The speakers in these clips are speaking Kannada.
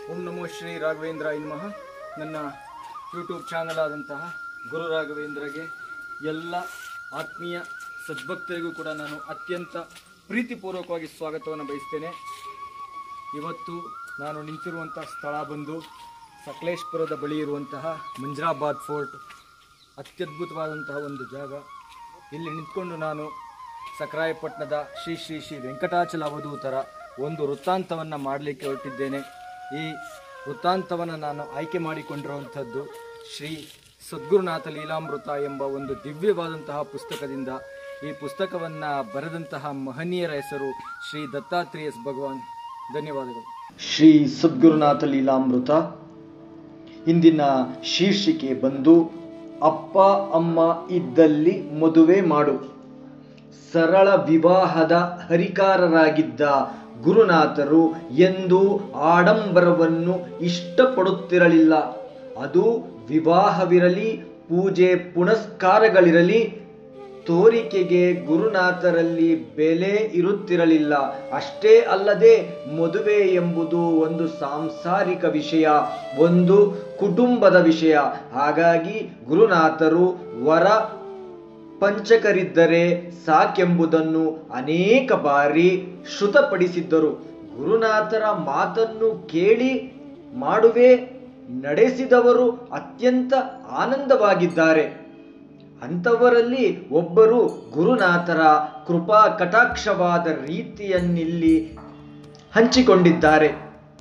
ಓಂ ನಮೋ ಶ್ರೀ ರಾಘವೇಂದ್ರ ಇನ್ಮಹ ನನ್ನ ಯೂಟ್ಯೂಬ್ ಚಾನಲ್ ಆದಂತಹ ಗುರು ರಾಘವೇಂದ್ರಗೆ ಎಲ್ಲ ಆತ್ಮೀಯ ಸದ್ಭಕ್ತರಿಗೂ ಕೂಡ ನಾನು ಅತ್ಯಂತ ಪ್ರೀತಿಪೂರ್ವಕವಾಗಿ ಸ್ವಾಗತವನ್ನು ಬಯಸ್ತೇನೆ ಇವತ್ತು ನಾನು ನಿಂತಿರುವಂಥ ಸ್ಥಳ ಬಂದು ಸಕಲೇಶ್ಪುರದ ಬಳಿ ಇರುವಂತಹ ಮಂಜ್ರಾಬಾದ್ ಫೋರ್ಟ್ ಅತ್ಯದ್ಭುತವಾದಂತಹ ಒಂದು ಜಾಗ ಇಲ್ಲಿ ನಿಂತ್ಕೊಂಡು ನಾನು ಸಕ್ರಾಯಪಟ್ಟಣದ ಶ್ರೀ ಶ್ರೀ ಶ್ರೀ ವೆಂಕಟಾಚಲ ಅವಧೂತರ ಒಂದು ವೃತ್ತಾಂತವನ್ನು ಮಾಡಲಿಕ್ಕೆ ಹೊರಟಿದ್ದೇನೆ ಈ ವೃತ್ತಾಂತವನ್ನು ನಾನು ಆಯ್ಕೆ ಮಾಡಿಕೊಂಡಿರುವಂಥದ್ದು ಶ್ರೀ ಸದ್ಗುರುನಾಥ ಲೀಲಾಮೃತ ಎಂಬ ಒಂದು ದಿವ್ಯವಾದಂತಹ ಪುಸ್ತಕದಿಂದ ಈ ಪುಸ್ತಕವನ್ನು ಬರೆದಂತಹ ಮಹನೀಯರ ಹೆಸರು ಶ್ರೀ ದತ್ತಾತ್ರೇಯ ಎಸ್ ಭಗವಾನ್ ಧನ್ಯವಾದಗಳು ಶ್ರೀ ಸದ್ಗುರುನಾಥ ಲೀಲಾಮೃತ ಇಂದಿನ ಶೀರ್ಷಿಕೆ ಬಂದು ಅಪ್ಪ ಅಮ್ಮ ಇದ್ದಲ್ಲಿ ಮದುವೆ ಮಾಡು ಸರಳ ವಿವಾಹದ ಹರಿಕಾರರಾಗಿದ್ದ ಗುರುನಾಥರು ಎಂದು ಆಡಂಬರವನ್ನು ಇಷ್ಟಪಡುತ್ತಿರಲಿಲ್ಲ ಅದು ವಿವಾಹವಿರಲಿ ಪೂಜೆ ಪುನಸ್ಕಾರಗಳಿರಲಿ ತೋರಿಕೆಗೆ ಗುರುನಾಥರಲ್ಲಿ ಬೆಲೆ ಇರುತ್ತಿರಲಿಲ್ಲ ಅಷ್ಟೇ ಅಲ್ಲದೆ ಮದುವೆ ಎಂಬುದು ಒಂದು ಸಾಂಸಾರಿಕ ವಿಷಯ ಒಂದು ಕುಟುಂಬದ ವಿಷಯ ಹಾಗಾಗಿ ಗುರುನಾಥರು ವರ ಪಂಚಕರಿದ್ದರೆ ಸಾಕೆಂಬುದನ್ನು ಅನೇಕ ಬಾರಿ ಶ್ರುತಪಡಿಸಿದ್ದರು ಗುರುನಾಥರ ಮಾತನ್ನು ಕೇಳಿ ಮಾಡುವೆ ನಡೆಸಿದವರು ಅತ್ಯಂತ ಆನಂದವಾಗಿದ್ದಾರೆ ಅಂಥವರಲ್ಲಿ ಒಬ್ಬರು ಗುರುನಾಥರ ಕೃಪಾ ಕಟಾಕ್ಷವಾದ ರೀತಿಯನ್ನಿಲ್ಲಿ ಹಂಚಿಕೊಂಡಿದ್ದಾರೆ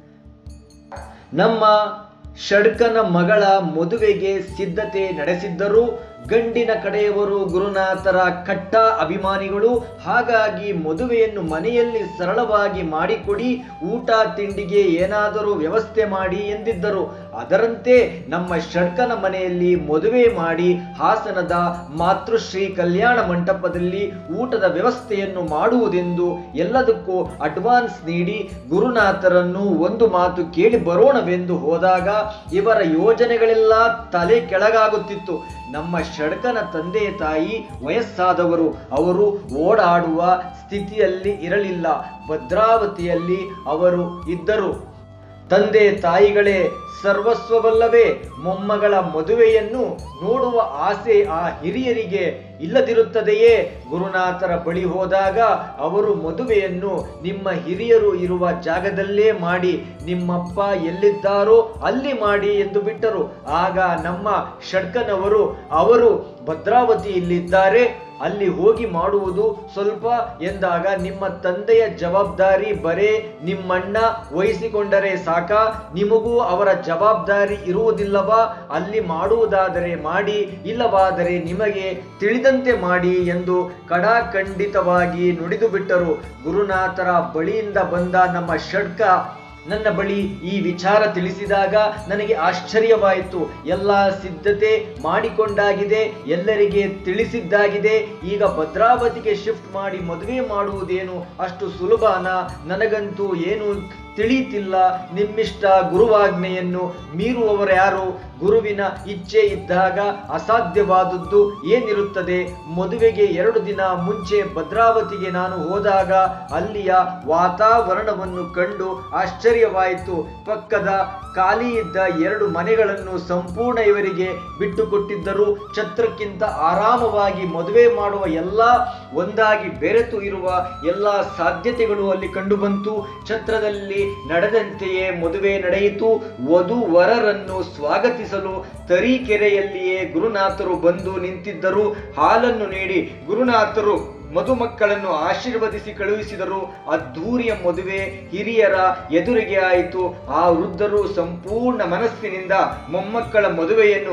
ನಮ್ಮ ಷಡ್ಕನ ಮಗಳ ಮದುವೆಗೆ ಸಿದ್ಧತೆ ನಡೆಸಿದ್ದರು ಗಂಡಿನ ಕಡೆಯವರು ಗುರುನಾಥರ ಕಟ್ಟ ಅಭಿಮಾನಿಗಳು ಹಾಗಾಗಿ ಮದುವೆಯನ್ನು ಮನೆಯಲ್ಲಿ ಸರಳವಾಗಿ ಮಾಡಿಕೊಡಿ ಊಟ ತಿಂಡಿಗೆ ಏನಾದರೂ ವ್ಯವಸ್ಥೆ ಮಾಡಿ ಎಂದಿದ್ದರು ಅದರಂತೆ ನಮ್ಮ ಷಡ್ಕನ ಮನೆಯಲ್ಲಿ ಮದುವೆ ಮಾಡಿ ಹಾಸನದ ಮಾತೃಶ್ರೀ ಕಲ್ಯಾಣ ಮಂಟಪದಲ್ಲಿ ಊಟದ ವ್ಯವಸ್ಥೆಯನ್ನು ಮಾಡುವುದೆಂದು ಎಲ್ಲದಕ್ಕೂ ಅಡ್ವಾನ್ಸ್ ನೀಡಿ ಗುರುನಾಥರನ್ನು ಒಂದು ಮಾತು ಕೇಳಿ ಬರೋಣವೆಂದು ಹೋದಾಗ ಇವರ ಯೋಜನೆಗಳೆಲ್ಲ ತಲೆ ಕೆಳಗಾಗುತ್ತಿತ್ತು ನಮ್ಮ ಷಡ್ಕನ ತಂದೆ ತಾಯಿ ವಯಸ್ಸಾದವರು ಅವರು ಓಡಾಡುವ ಸ್ಥಿತಿಯಲ್ಲಿ ಇರಲಿಲ್ಲ ಭದ್ರಾವತಿಯಲ್ಲಿ ಅವರು ಇದ್ದರು ತಂದೆ ತಾಯಿಗಳೇ ಸರ್ವಸ್ವವಲ್ಲವೇ ಮೊಮ್ಮಗಳ ಮದುವೆಯನ್ನು ನೋಡುವ ಆಸೆ ಆ ಹಿರಿಯರಿಗೆ ಇಲ್ಲದಿರುತ್ತದೆಯೇ ಗುರುನಾಥರ ಬಳಿ ಹೋದಾಗ ಅವರು ಮದುವೆಯನ್ನು ನಿಮ್ಮ ಹಿರಿಯರು ಇರುವ ಜಾಗದಲ್ಲೇ ಮಾಡಿ ನಿಮ್ಮಪ್ಪ ಎಲ್ಲಿದ್ದಾರೋ ಅಲ್ಲಿ ಮಾಡಿ ಎಂದು ಬಿಟ್ಟರು ಆಗ ನಮ್ಮ ಷಡ್ಕನವರು ಅವರು ಭದ್ರಾವತಿಯಲ್ಲಿದ್ದಾರೆ ಅಲ್ಲಿ ಹೋಗಿ ಮಾಡುವುದು ಸ್ವಲ್ಪ ಎಂದಾಗ ನಿಮ್ಮ ತಂದೆಯ ಜವಾಬ್ದಾರಿ ಬರೇ ನಿಮ್ಮಣ್ಣ ವಹಿಸಿಕೊಂಡರೆ ಸಾಕ ನಿಮಗೂ ಅವರ ಜವಾಬ್ದಾರಿ ಇರುವುದಿಲ್ಲವಾ ಅಲ್ಲಿ ಮಾಡುವುದಾದರೆ ಮಾಡಿ ಇಲ್ಲವಾದರೆ ನಿಮಗೆ ತಿಳಿದಂತೆ ಮಾಡಿ ಎಂದು ಕಡಾಖಂಡಿತವಾಗಿ ನುಡಿದು ಬಿಟ್ಟರು ಗುರುನಾಥರ ಬಳಿಯಿಂದ ಬಂದ ನಮ್ಮ ಷಡ್ಕ ನನ್ನ ಬಳಿ ಈ ವಿಚಾರ ತಿಳಿಸಿದಾಗ ನನಗೆ ಆಶ್ಚರ್ಯವಾಯಿತು ಎಲ್ಲ ಸಿದ್ಧತೆ ಮಾಡಿಕೊಂಡಾಗಿದೆ ಎಲ್ಲರಿಗೆ ತಿಳಿಸಿದ್ದಾಗಿದೆ ಈಗ ಭದ್ರಾವತಿಗೆ ಶಿಫ್ಟ್ ಮಾಡಿ ಮದುವೆ ಮಾಡುವುದೇನು ಅಷ್ಟು ಸುಲಭನ ನನಗಂತೂ ಏನು ತಿಳಿಯುತ್ತಿಲ್ಲ ನಿಮ್ಮಿಷ್ಟ ಗುರುವಾಜ್ಞೆಯನ್ನು ಮೀರುವವರು ಯಾರು ಗುರುವಿನ ಇಚ್ಛೆ ಇದ್ದಾಗ ಅಸಾಧ್ಯವಾದದ್ದು ಏನಿರುತ್ತದೆ ಮದುವೆಗೆ ಎರಡು ದಿನ ಮುಂಚೆ ಭದ್ರಾವತಿಗೆ ನಾನು ಹೋದಾಗ ಅಲ್ಲಿಯ ವಾತಾವರಣವನ್ನು ಕಂಡು ಆಶ್ಚರ್ಯವಾಯಿತು ಪಕ್ಕದ ಖಾಲಿ ಇದ್ದ ಎರಡು ಮನೆಗಳನ್ನು ಸಂಪೂರ್ಣ ಇವರಿಗೆ ಬಿಟ್ಟುಕೊಟ್ಟಿದ್ದರು ಛತ್ರಕ್ಕಿಂತ ಆರಾಮವಾಗಿ ಮದುವೆ ಮಾಡುವ ಎಲ್ಲ ಒಂದಾಗಿ ಬೆರೆತು ಇರುವ ಎಲ್ಲ ಸಾಧ್ಯತೆಗಳು ಅಲ್ಲಿ ಕಂಡುಬಂತು ಛತ್ರದಲ್ಲಿ ನಡೆದಂತೆಯೇ ಮದುವೆ ನಡೆಯಿತು ವಧು ವರರನ್ನು ಸ್ವಾಗತಿಸಲು ತರೀಕೆರೆಯಲ್ಲಿಯೇ ಗುರುನಾಥರು ಬಂದು ನಿಂತಿದ್ದರು ಹಾಲನ್ನು ನೀಡಿ ಗುರುನಾಥರು ಮಧುಮಕ್ಕಳನ್ನು ಆಶೀರ್ವದಿಸಿ ಕಳುಹಿಸಿದರು ಅದ್ದೂರಿಯ ಮದುವೆ ಹಿರಿಯರ ಎದುರಿಗೆ ಆಯಿತು ಆ ವೃದ್ಧರು ಸಂಪೂರ್ಣ ಮನಸ್ಸಿನಿಂದ ಮೊಮ್ಮಕ್ಕಳ ಮದುವೆಯನ್ನು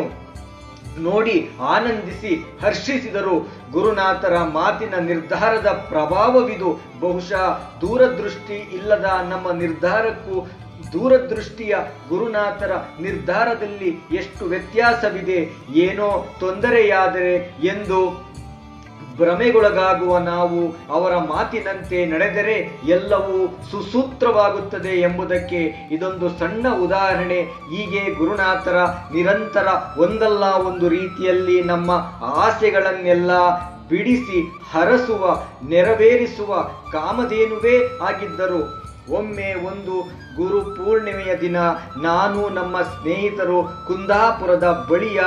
ನೋಡಿ ಆನಂದಿಸಿ ಹರ್ಷಿಸಿದರು ಗುರುನಾಥರ ಮಾತಿನ ನಿರ್ಧಾರದ ಪ್ರಭಾವವಿದು ಬಹುಶಃ ದೂರದೃಷ್ಟಿ ಇಲ್ಲದ ನಮ್ಮ ನಿರ್ಧಾರಕ್ಕೂ ದೂರದೃಷ್ಟಿಯ ಗುರುನಾಥರ ನಿರ್ಧಾರದಲ್ಲಿ ಎಷ್ಟು ವ್ಯತ್ಯಾಸವಿದೆ ಏನೋ ತೊಂದರೆಯಾದರೆ ಎಂದು ಭ್ರಮೆಗೊಳಗಾಗುವ ನಾವು ಅವರ ಮಾತಿನಂತೆ ನಡೆದರೆ ಎಲ್ಲವೂ ಸುಸೂತ್ರವಾಗುತ್ತದೆ ಎಂಬುದಕ್ಕೆ ಇದೊಂದು ಸಣ್ಣ ಉದಾಹರಣೆ ಹೀಗೆ ಗುರುನಾಥರ ನಿರಂತರ ಒಂದಲ್ಲ ಒಂದು ರೀತಿಯಲ್ಲಿ ನಮ್ಮ ಆಸೆಗಳನ್ನೆಲ್ಲ ಬಿಡಿಸಿ ಹರಸುವ ನೆರವೇರಿಸುವ ಕಾಮಧೇನುವೇ ಆಗಿದ್ದರು ಒಮ್ಮೆ ಒಂದು ಗುರು ಪೂರ್ಣಿಮೆಯ ದಿನ ನಾನು ನಮ್ಮ ಸ್ನೇಹಿತರು ಕುಂದಾಪುರದ ಬಳಿಯ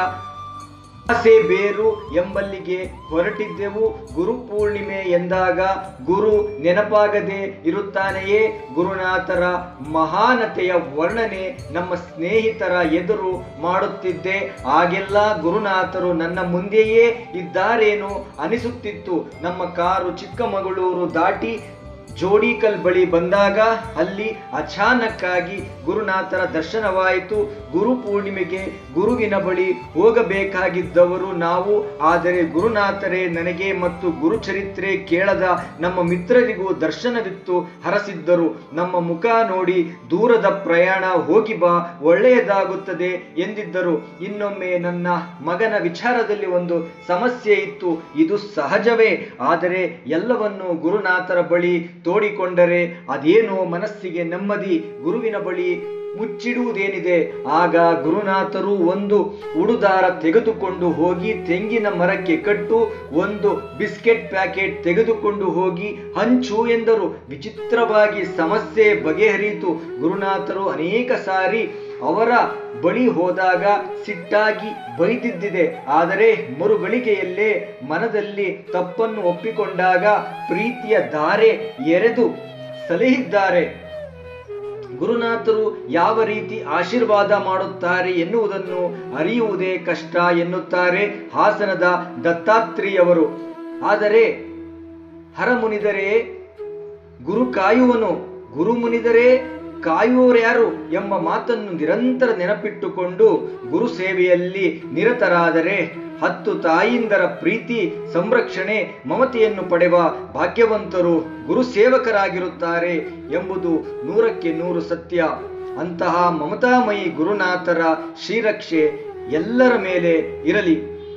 ಆಸೆ ಬೇರು ಎಂಬಲ್ಲಿಗೆ ಹೊರಟಿದ್ದೆವು ಗುರು ಪೂರ್ಣಿಮೆ ಎಂದಾಗ ಗುರು ನೆನಪಾಗದೆ ಇರುತ್ತಾನೆಯೇ ಗುರುನಾಥರ ಮಹಾನತೆಯ ವರ್ಣನೆ ನಮ್ಮ ಸ್ನೇಹಿತರ ಎದುರು ಮಾಡುತ್ತಿದ್ದೆ ಆಗೆಲ್ಲ ಗುರುನಾಥರು ನನ್ನ ಮುಂದೆಯೇ ಇದ್ದಾರೇನೋ ಅನಿಸುತ್ತಿತ್ತು ನಮ್ಮ ಕಾರು ಚಿಕ್ಕಮಗಳೂರು ದಾಟಿ ಜೋಡಿಕಲ್ ಬಳಿ ಬಂದಾಗ ಅಲ್ಲಿ ಅಚಾನಕ್ಕಾಗಿ ಗುರುನಾಥರ ದರ್ಶನವಾಯಿತು ಗುರು ಪೂರ್ಣಿಮೆಗೆ ಗುರುವಿನ ಬಳಿ ಹೋಗಬೇಕಾಗಿದ್ದವರು ನಾವು ಆದರೆ ಗುರುನಾಥರೇ ನನಗೆ ಮತ್ತು ಗುರುಚರಿತ್ರೆ ಕೇಳದ ನಮ್ಮ ಮಿತ್ರರಿಗೂ ದರ್ಶನವಿತ್ತು ಹರಸಿದ್ದರು ನಮ್ಮ ಮುಖ ನೋಡಿ ದೂರದ ಪ್ರಯಾಣ ಹೋಗಿ ಬಾ ಒಳ್ಳೆಯದಾಗುತ್ತದೆ ಎಂದಿದ್ದರು ಇನ್ನೊಮ್ಮೆ ನನ್ನ ಮಗನ ವಿಚಾರದಲ್ಲಿ ಒಂದು ಸಮಸ್ಯೆ ಇತ್ತು ಇದು ಸಹಜವೇ ಆದರೆ ಎಲ್ಲವನ್ನು ಗುರುನಾಥರ ಬಳಿ ತೋಡಿಕೊಂಡರೆ ಅದೇನೋ ಮನಸ್ಸಿಗೆ ನೆಮ್ಮದಿ ಗುರುವಿನ ಬಳಿ ಮುಚ್ಚಿಡುವುದೇನಿದೆ ಆಗ ಗುರುನಾಥರು ಒಂದು ಉಡುದಾರ ತೆಗೆದುಕೊಂಡು ಹೋಗಿ ತೆಂಗಿನ ಮರಕ್ಕೆ ಕಟ್ಟು ಒಂದು ಬಿಸ್ಕೆಟ್ ಪ್ಯಾಕೆಟ್ ತೆಗೆದುಕೊಂಡು ಹೋಗಿ ಹಂಚು ಎಂದರು ವಿಚಿತ್ರವಾಗಿ ಸಮಸ್ಯೆ ಬಗೆಹರಿಯಿತು ಗುರುನಾಥರು ಅನೇಕ ಸಾರಿ ಅವರ ಬಳಿ ಹೋದಾಗ ಸಿಟ್ಟಾಗಿ ಬೈದಿದ್ದಿದೆ ಆದರೆ ಮರುಗಳಿಗೆಯಲ್ಲೇ ಮನದಲ್ಲಿ ತಪ್ಪನ್ನು ಒಪ್ಪಿಕೊಂಡಾಗ ಪ್ರೀತಿಯ ಧಾರೆ ಎರೆದು ಸಲಹಿದ್ದಾರೆ ಗುರುನಾಥರು ಯಾವ ರೀತಿ ಆಶೀರ್ವಾದ ಮಾಡುತ್ತಾರೆ ಎನ್ನುವುದನ್ನು ಅರಿಯುವುದೇ ಕಷ್ಟ ಎನ್ನುತ್ತಾರೆ ಹಾಸನದ ದತ್ತಾತ್ರೇಯವರು ಆದರೆ ಹರಮುನಿದರೆ ಗುರು ಕಾಯುವನು ಗುರು ಮುನಿದರೆ ಕಾಯುವವರ್ಯಾರು ಎಂಬ ಮಾತನ್ನು ನಿರಂತರ ನೆನಪಿಟ್ಟುಕೊಂಡು ಗುರು ಸೇವೆಯಲ್ಲಿ ನಿರತರಾದರೆ ಹತ್ತು ತಾಯಿಂದರ ಪ್ರೀತಿ ಸಂರಕ್ಷಣೆ ಮಮತೆಯನ್ನು ಪಡೆವ ಭಾಗ್ಯವಂತರು ಗುರು ಸೇವಕರಾಗಿರುತ್ತಾರೆ ಎಂಬುದು ನೂರಕ್ಕೆ ನೂರು ಸತ್ಯ ಅಂತಹ ಮಮತಾಮಯಿ ಗುರುನಾಥರ ಶ್ರೀರಕ್ಷೆ ಎಲ್ಲರ ಮೇಲೆ ಇರಲಿ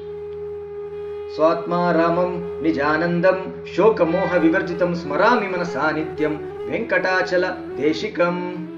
ಸ್ವಾತ್ಮಾರಾಮಂ ನಿಜಾನಂದಂ ಶೋಕಮೋಹ ವಿವರ್ಜಿತಂ ಸ್ಮರಾಮಿ ಮನಸಾ ನಿತ್ಯಂ ವೆಂಕಟಾಚಲ ದೇಶಿಕಂ